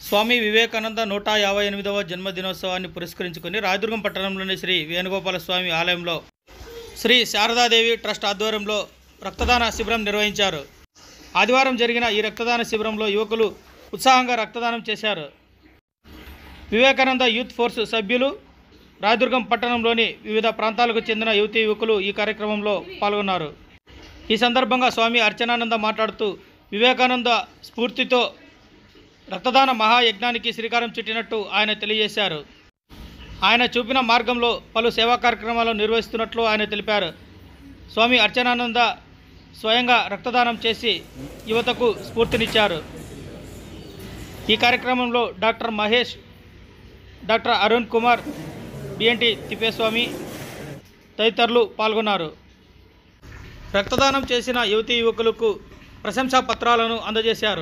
స్వామి వివేకానంద నూట యాభై ఎనిమిదవ జన్మదినోత్సవాన్ని పురస్కరించుకుని రాయదుర్గం పట్టణంలోని శ్రీ వేణుగోపాల స్వామి ఆలయంలో శ్రీ శారదాదేవి ట్రస్ట్ ఆధ్వర్యంలో రక్తదాన శిబిరం నిర్వహించారు ఆదివారం జరిగిన ఈ రక్తదాన శిబిరంలో యువకులు ఉత్సాహంగా రక్తదానం చేశారు వివేకానంద యూత్ ఫోర్స్ సభ్యులు రాయదుర్గం పట్టణంలోని వివిధ ప్రాంతాలకు చెందిన యువతీ యువకులు ఈ కార్యక్రమంలో పాల్గొన్నారు ఈ సందర్భంగా స్వామి అర్చనానంద మాట్లాడుతూ వివేకానంద స్ఫూర్తితో రక్తదాన మహాయజ్ఞానికి శ్రీకారం చుట్టినట్టు ఆయన తెలియజేశారు ఆయన చూపిన మార్గంలో పలు సేవా కార్యక్రమాలు నిర్వహిస్తున్నట్లు ఆయన తెలిపారు స్వామి అర్చనానంద స్వయంగా రక్తదానం చేసి యువతకు స్ఫూర్తినిచ్చారు ఈ కార్యక్రమంలో doctor Mahesh doctor Arun Kumar BNT Thippeswamy తదితరులు పాల్గొన్నారు రక్తదానం చేసిన యువతీ యువకులకు ప్రశంసా పత్రాలను అందజేశారు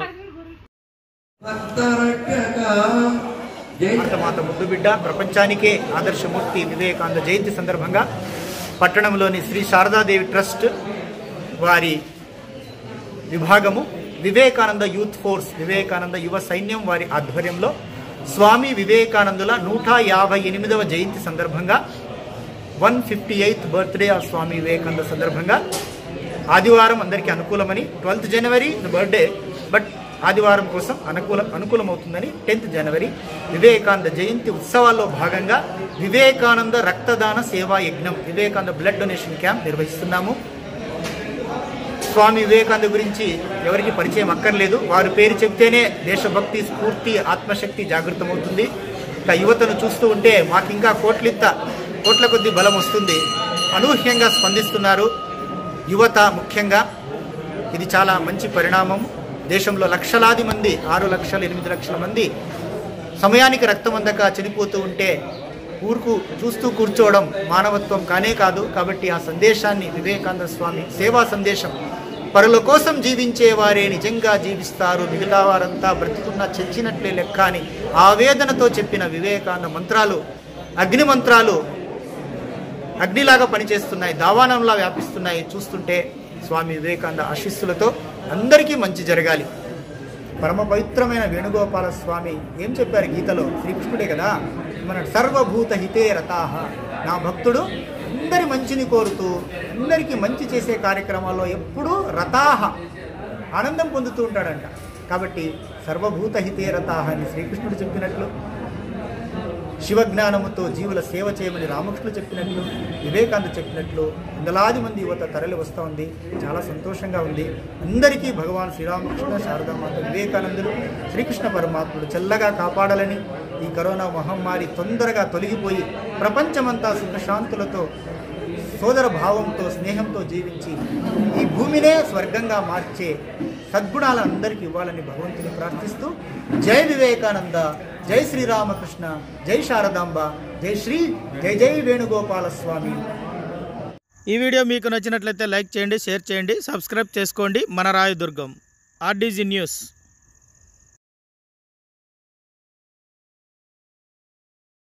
భారతమాత ముద్దు బిడ్డ ప్రపంచానికే ఆదర్శమూర్తి వివేకానంద జయంతి సందర్భంగా పట్టణంలోని శ్రీ శారదాదేవి ట్రస్ట్ వారి విభాగము వివేకానంద యూత్ ఫోర్స్ వివేకానంద యువ సైన్యం వారి ఆధ్వర్యంలో స్వామి వివేకానందుల నూట యాభై ఎనిమిదవ జయంతి సందర్భంగా one fifty eighth birthday of Swami Vivekananda సందర్భంగా ఆదివారం అందరికీ అనుకూలమని ట్వెల్త్ జనవరి బర్త్డే బట్ ఆదివారం కోసం అనుకూల అనుకూలమవుతుందని టెన్త్ జనవరి వివేకానంద జయంతి ఉత్సవాల్లో భాగంగా వివేకానంద రక్తదాన సేవా యజ్ఞం వివేకానంద బ్లడ్ డొనేషన్ క్యాంప్ నిర్వహిస్తున్నాము స్వామి వివేకానంద గురించి ఎవరికి పరిచయం అక్కర్లేదు వారి పేరు చెప్తేనే దేశభక్తి స్ఫూర్తి ఆత్మశక్తి జాగృతమవుతుంది ఇక యువతను చూస్తూ ఉంటే మాకు ఇంకా కోట్లింత కోట్ల కొద్ది బలం వస్తుంది అనూహ్యంగా స్పందిస్తున్నారు యువత ముఖ్యంగా ఇది చాలా మంచి పరిణామం దేశంలో లక్షలాది మంది ఆరు లక్షలు ఎనిమిది లక్షల మంది సమయానికి రక్తం అందక చనిపోతూ ఉంటే ఊరుకు చూస్తూ కూర్చోవడం మానవత్వం కానే కాదు కాబట్టి ఆ సందేశాన్ని వివేకానంద స్వామి సేవా సందేశం పరుల కోసం జీవించే వారే నిజంగా జీవిస్తారు మిగతా వారంతా బ్రతుకున్న చచ్చినట్లే లెక్క అని ఆవేదనతో చెప్పిన వివేకానంద మంత్రాలు అగ్ని మంత్రాలు అగ్నిలాగా పనిచేస్తున్నాయి దావానంలా వ్యాపిస్తున్నాయి చూస్తుంటే స్వామి వివేకానంద ఆశీస్సులతో అందరికీ మంచి జరగాలి పరమ పవిత్రమైన వేణుగోపాల స్వామి ఏం చెప్పారు గీతలో శ్రీకృష్ణుడే కదా మన సర్వభూత హితే రతాహ నా భక్తుడు అందరి మంచిని కోరుతూ అందరికీ మంచి చేసే కార్యక్రమాల్లో ఎప్పుడూ రతాహ ఆనందం పొందుతూ ఉంటాడంట కాబట్టి సర్వభూత హితే రతాహ అని శ్రీకృష్ణుడు చెప్పినట్లు శివజ్ఞానముతో జీవుల సేవ చేయమని రామకృష్ణుడు చెప్పినట్లు వివేకానంద చెప్పినట్లు వందలాది మంది యువత తరలి వస్తూ ఉంది చాలా సంతోషంగా ఉంది అందరికీ భగవాన్ శ్రీరామకృష్ణ శారదామాత వివేకానందుడు శ్రీకృష్ణ పరమాత్ముడు చల్లగా కాపాడాలని ఈ కరోనా మహమ్మారి తొందరగా తొలగిపోయి ప్రపంచమంతా సుఖశాంతులతో సోదర భావంతో స్నేహంతో జీవించి ఈ భూమినే స్వర్గంగా మార్చే సద్గుణాలు అందరికీ ఇవ్వాలని భగవంతుని ప్రార్థిస్తూ జై వివేకానంద జై శ్రీరామకృష్ణ జై శారదాంబ జై శ్రీ జై జై వేణుగోపాల స్వామి ఈ వీడియో మీకు నచ్చినట్లయితే లైక్ చేయండి షేర్ చేయండి సబ్స్క్రైబ్ చేసుకోండి మన రాయదుర్గం ఆర్డీజీ న్యూస్